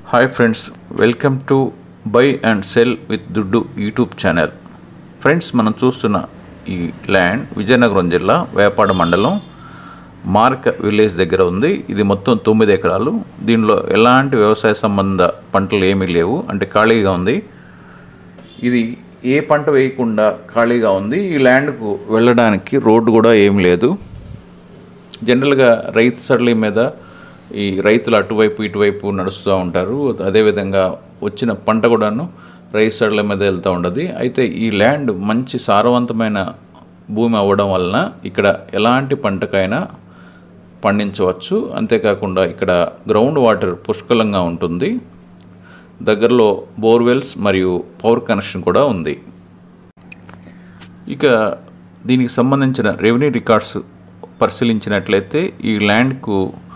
hi friends welcome to buy and sell with Duddu YouTube channel friends మనం చూస్తున్న ఈ land Vizianagaram జిల్లా వేపాడ మండలం మార్క విలేజ్ దగ్గర ఉంది ఇది మొత్తం తొమ్మిది ఎకరాలు దీనిలో ఎలాంటి వ్యవసాయ సంబంధ పంటలు ఏమీ లేవు అంటే ఖాళీగా ఉంది ఇది ఏ పంట వేయకుండా ఖాళీగా ఉంది ఈ ల్యాండ్కు వెళ్ళడానికి రోడ్డు కూడా ఏం లేదు జనరల్గా రైతు సరళి మీద ఈ రైతులు అటువైపు ఇటువైపు నడుస్తూ ఉంటారు అదేవిధంగా వచ్చిన పంట కూడాను రైతు సరళి మీద వెళ్తూ ఉండదు అయితే ఈ ల్యాండ్ మంచి సారవంతమైన భూమి అవ్వడం వలన ఇక్కడ ఎలాంటి పంటకైనా పండించవచ్చు అంతేకాకుండా ఇక్కడ గ్రౌండ్ వాటర్ పుష్కలంగా ఉంటుంది దగ్గరలో బోర్వెల్స్ మరియు పవర్ కనెక్షన్ కూడా ఉంది ఇక దీనికి సంబంధించిన రెవెన్యూ రికార్డ్స్ పరిశీలించినట్లయితే ఈ ల్యాండ్కు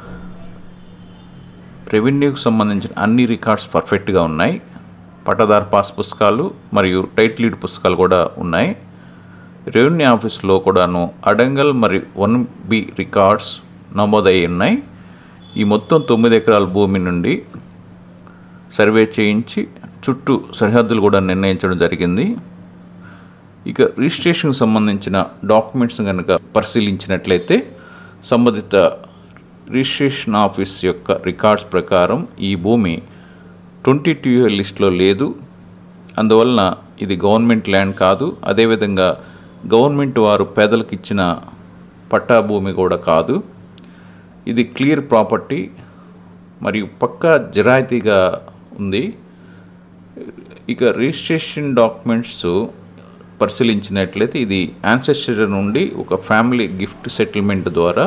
రెవెన్యూకి సంబంధించిన అన్ని రికార్డ్స్ పర్ఫెక్ట్గా ఉన్నాయి పట్టదార్ పాస్ పుస్తకాలు మరియు టైటిల్ లీడ్ పుస్తకాలు కూడా ఉన్నాయి రెవెన్యూ ఆఫీస్లో కూడాను అడంగల్ మరియు వన్ బి రికార్డ్స్ నమోదై ఉన్నాయి ఈ మొత్తం తొమ్మిది ఎకరాల భూమి నుండి సర్వే చేయించి చుట్టూ సరిహద్దులు కూడా నిర్ణయించడం జరిగింది ఇక రిజిస్ట్రేషన్కి సంబంధించిన డాక్యుమెంట్స్ కనుక పరిశీలించినట్లయితే సంబంధిత రిజిస్ట్రేషన్ ఆఫీస్ యొక్క రికార్డ్స్ ప్రకారం ఈ భూమి ట్వంటీ టూ లిస్ట్లో లేదు అందువలన ఇది గవర్నమెంట్ ల్యాండ్ కాదు అదేవిధంగా గవర్నమెంట్ వారు పేదలకు ఇచ్చిన పట్టా భూమి కూడా కాదు ఇది క్లియర్ ప్రాపర్టీ మరియు పక్కా జరాయితీగా ఉంది ఇక రిజిస్ట్రేషన్ డాక్యుమెంట్స్ పరిశీలించినట్లయితే ఇది యాన్సెస్టర్ నుండి ఒక ఫ్యామిలీ గిఫ్ట్ సెటిల్మెంట్ ద్వారా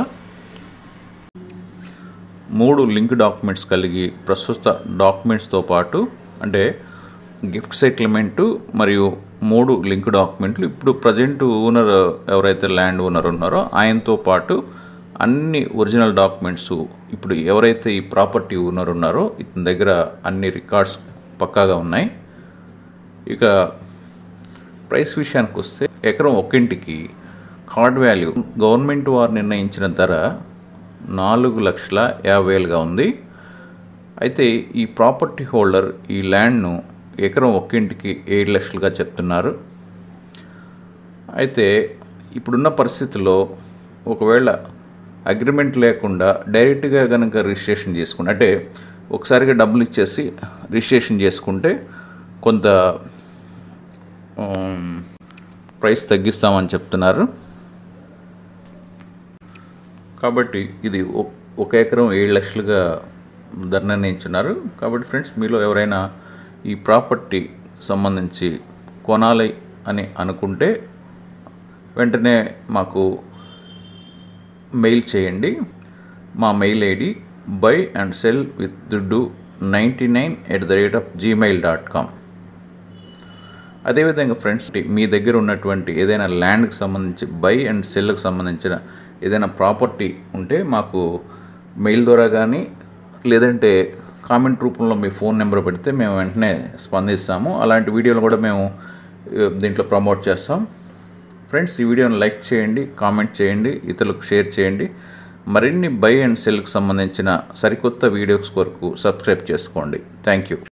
మూడు లింక్ డాక్యుమెంట్స్ కలిగి ప్రస్తుత డాక్యుమెంట్స్తో పాటు అంటే గిఫ్ట్ సెటిల్మెంటు మరియు మూడు లింక్ డాక్యుమెంట్లు ఇప్పుడు ప్రజెంట్ ఓనర్ ఎవరైతే ల్యాండ్ ఓనర్ ఉన్నారో ఆయనతో పాటు అన్ని ఒరిజినల్ డాక్యుమెంట్స్ ఇప్పుడు ఎవరైతే ఈ ప్రాపర్టీ ఓనర్ ఉన్నారో ఇతని దగ్గర అన్ని రికార్డ్స్ పక్కాగా ఉన్నాయి ఇక ప్రైస్ విషయానికి వస్తే ఎకరం ఒక్కింటికి కార్డ్ వాల్యూ గవర్నమెంట్ వారు నిర్ణయించిన ధర నాలుగు లక్షల యాభై వేలుగా ఉంది అయితే ఈ ప్రాపర్టీ హోల్డర్ ఈ ల్యాండ్ను ఎకరం ఒక్కింటికి ఏడు లక్షలుగా చెప్తున్నారు అయితే ఇప్పుడున్న పరిస్థితిలో ఒకవేళ అగ్రిమెంట్ లేకుండా డైరెక్ట్గా కనుక రిజిస్ట్రేషన్ చేసుకుంటే అంటే ఒకసారిగా డబ్బులు ఇచ్చేసి రిజిస్ట్రేషన్ చేసుకుంటే కొంత ప్రైస్ తగ్గిస్తామని చెప్తున్నారు కాబట్టి ఇది ఒక ఎకరం ఏడు లక్షలుగా ధర నిర్ణయించున్నారు కాబట్టి ఫ్రెండ్స్ మీలో ఎవరైనా ఈ ప్రాపర్టీ సంబంధించి కొనాలి అని అనుకుంటే వెంటనే మాకు మెయిల్ చేయండి మా mail ID buy and sell with Duddu ninety nine at the rate of Gmail dot com అదేవిధంగా ఫ్రెండ్స్ మీ దగ్గర ఉన్నటువంటి ఏదైనా ల్యాండ్కి సంబంధించి బై అండ్ సెల్కి సంబంధించిన ఏదైనా ప్రాపర్టీ ఉంటే మాకు మెయిల్ ద్వారా కానీ లేదంటే కామెంట్ రూపంలో మీ ఫోన్ నెంబర్ పెడితే మేము వెంటనే స్పందిస్తాము అలాంటి వీడియోలు కూడా మేము దీంట్లో ప్రమోట్ చేస్తాం ఫ్రెండ్స్ ఈ వీడియోని లైక్ చేయండి కామెంట్ చేయండి ఇతరులకు షేర్ చేయండి మరిన్ని బై అండ్ సెల్కి సంబంధించిన సరికొత్త వీడియోస్ కొరకు సబ్స్క్రైబ్ చేసుకోండి థ్యాంక్ యూ